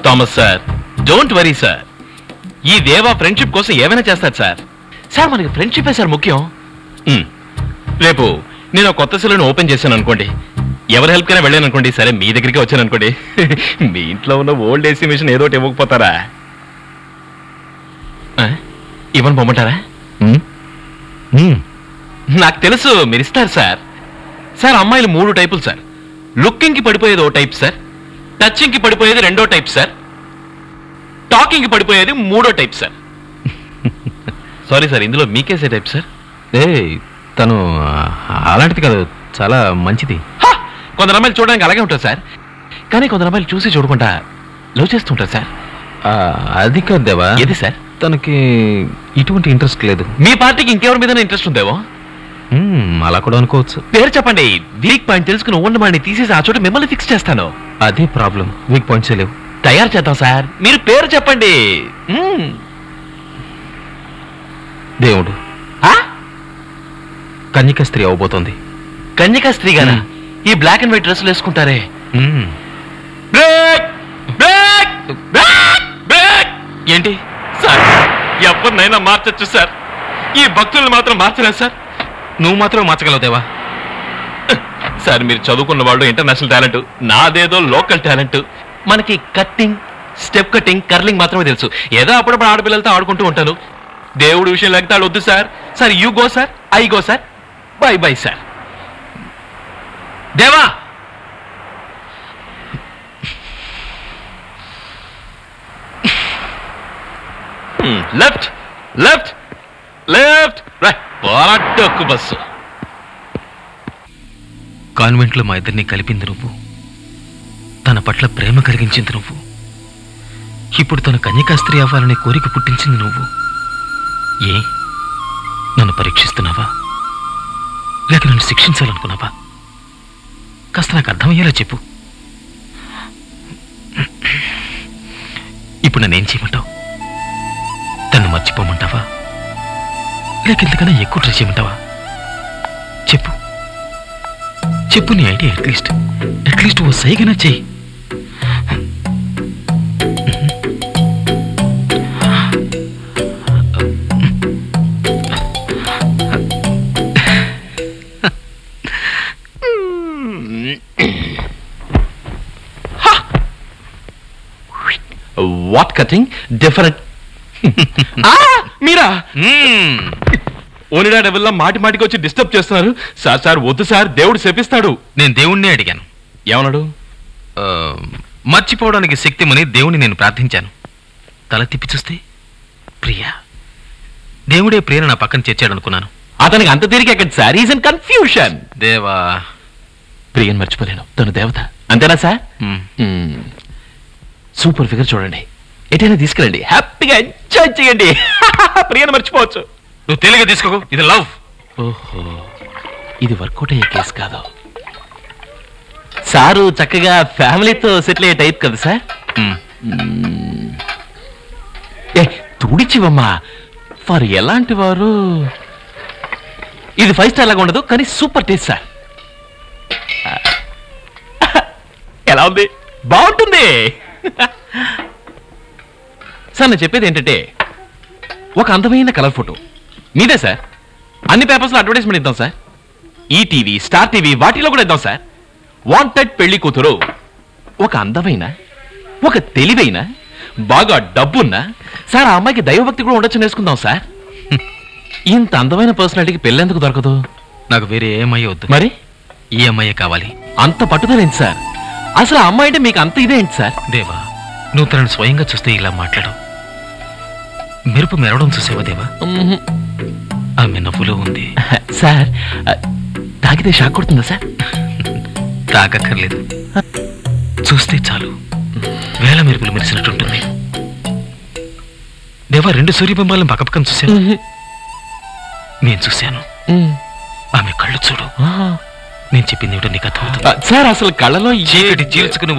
Thomas sir don't worry sir ఈ Deva friendship కోసం ఏమైనా చేస్తారు సార్ సార్ మనకి ఫ్రెండ్షిప్ సార్ ముఖ్యం మ్, రేపు నేను ఒక కొత్త సెలూన్ ఓపెన్ చేశాను అనుకోండి ఎవరి హెల్ప్ కైనా వెళ్ళాను అనుకోండి సరే మీ దగ్గరికి వచ్చాను అనుకోండి మీ ఇంట్లో ఉన్న ఓల్డ్ ఏసీ మిషన్ ఏదో ఒకటి ఇవ్వకపోతారా ఆ? ఇవ్వని పొమ్మంటారా నాకు తెలుసు మీరు ఇస్తారు సార్ సార్ అమ్మాయిలు మూడు టైపులు సార్ లుకింగ్ కి పడిపోయేది ఓ టైప్ సార్ టచింగ్ కి పడిపోయేది రెండో టైప్ సార్ టాకింగ్ కి పడిపోయేది మూడో టైప్ సార్ సారీ సార్ ఇందులో మీకేసే టైప్ సార్ ఏ తను అలాంటిది కాదు చాలా మంచిది హా! కొందరు అమ్మాయిలు చూడడానికి అలాగే ఉంటారు సార్ కానీ కొందరు అమ్మాయిలు చూసి చూడకుండా లవ్ చేస్తుంటారు సార్ ఆ, అది కాదు దేవా ఏది సార్ తనకి ఇటువంటి ఇంట్రెస్ట్ లేదు మీ పార్టీకి ఇంకెవరి మీద ఇంట్రెస్ట్ ఉందేమో మ్మ్, అలా కూడా అనుకోవచ్చు పేరు చెప్పండి వీక్ పాయింట్ తెలుసుకుని ఉన్న వాడిని తీసేసి ఆ చోట మిమ్మల్ని ఫిక్స్ చేస్తాను అదే ప్రాబ్లం వీక్ పాయింట్స్ లేవు తయారు చేద్దాం సార్ మీరు పేరు చెప్పండి మ్మ్. దేవుడు ఆ? కన్యక స్త్రీ అవబోతోంది కన్యకా స్త్రీ గారా ఈ బ్లాక్ అండ్ వైట్ డ్రెస్సులు వేసుకుంటారే మ్మ్. బ్రేక్ బ్రేక్ బ్రేక్ బ్రేక్ ఏంటి సార్ ఎవరినైనా మార్చొచ్చు సార్ ఈ భక్తుల్ని మాత్రం మార్చలేదు సార్ నువ్వు మాత్రం మార్చగలవు దేవా సార్ మీరు చదువుకున్న వాళ్ళు ఇంటర్నేషనల్ టాలెంట్ నాదేదో లోకల్ టాలెంట్ మనకి కట్టింగ్ స్టెప్ కట్టింగ్ కర్లింగ్ మాత్రమే తెలుసు ఏదో అప్పుడప్పుడు ఆడపిల్లలతో ఆడుకుంటూ ఉంటాను దేవుడి విషయం లేకపోతే ఆడు వద్దు sir sir you go sir I go sir bye bye sir Deva left left left right పోరాటకు బస్సు కాన్వెంట్లో మా ఇద్దరిని కలిపింది నువ్వు తన పట్ల ప్రేమ కలిగించింది నువ్వు ఇప్పుడు తన కన్యకా స్త్రీ అవ్వాలనే కోరిక పుట్టించింది నువ్వు ఏ నన్ను పరీక్షిస్తున్నావా లేక నన్ను శిక్షించాలనుకున్నావా కాస్త నాకు అర్థమయ్యేలా చెప్పు ఇప్పుడు నన్నేం చేయమంటావు తను మర్చిపోమంటావా లేక ఇంతకన్నా ఎక్కువ ట్రై చేయమంటావా చెప్పు చెప్పు నీ ఐడియా అట్లీస్ట్ అట్లీస్ట్ ఓ సైగన చెయ్యి వాట్ కటింగ్ డిఫరెంట్ మీరా ఓనిడా డెవెల్లా మాటి మాటికి వచ్చి డిస్టర్బ్ చేస్తున్నారు సార్ సార్ వద్దు సార్ దేవుడు శపిస్తాడు నేను దేవుణ్ణే అడిగాను ఏమన్నాడు ఆ, మర్చిపోవడానికి శక్తిమని దేవుని నేను ప్రార్థించాను తల తిప్పి చూస్తే ప్రియా దేవుడే ప్రియను నా పక్కన చేర్చాడు అనుకున్నాను అతనికి అంత తిరిగి ఎక్కడ సార్ ఈజ్ అన్ కన్ఫ్యూషన్ దేవా ప్రియన్ మర్చిపోలేను తను దేవత అంతేనా సార్ మ్, సూపర్ ఫిగర్ చూడండి ఎటైనా తీసుకెళ్ళండి హ్యాపీగా ఎంజాయ్ చేయండి ప్రియను మర్చిపోవచ్చు నువ్వు తెలియగా తీసుకోకు ఇది లవ్ ఓహో ఇది వర్కౌట్ అయ్యే కేసు కాదు సారు చక్కగా ఫ్యామిలీతో సెటిల్ అయ్యే టైప్ కదా సార్ మ్, ఏ తుడిచివమ్మా వారు ఎలాంటి వారు ఇది ఫైవ్ స్టార్ లాగా ఉండదు కానీ సూపర్ టేస్ట్ సార్ ఎలా ఉంది బాగుంటుంది సార్ నేను చెప్పేది ఏంటంటే ఒక అందమైన కలర్ ఫోటో మీదే సార్ అన్ని పేపర్స్లో అడ్వర్టైజ్మెంట్ ఇద్దాం సార్ ఈ టీవీ స్టార్ టీవీ వాటిలో కూడా ఇద్దాం సార్ వాంటెడ్ పెళ్లి కూతురు ఒక అందమైన ఒక తెలివైన బాగా డబ్బున్న సార్ ఆ అమ్మాయికి దైవభక్తి కూడా ఉండొచ్చు నేర్చుకుందాం సార్ ఇంత అందమైన పర్సనాలిటీకి పెళ్ళెందుకు దొరకదు నాకు వేరే ఏమై వద్దు మరి ఈ అమ్మాయే కావాలి అంత పట్టుదలేంటి సార్ అసలు ఆ అమ్మాయి అంటే మీకు అంత ఇదేంటి సార్ దేవా నువ్వు తనని స్వయంగా చూస్తే ఇలా మాట్లాడవు మెరుపు మెరవడం చూసేవా దేవా ఆమె నవ్వులో ఉంది సార్ తాగితే షాక్ కొడుతుందా సార్ తాగక్కర్లేదు చూస్తే చాలు వేల మెరుపులు మెరిసినట్టుంటుంది దేవా రెండు సూర్యబింబాలను పక్కపక్కన చూశాను నేను చూశాను ఆమె కళ్ళు చూడు నేను చెప్పింది ఏమిటో నీకు అర్థమవుతుంది సార్ అసలు కళ్ళలో ఏ- చీకటి చీల్చుకుని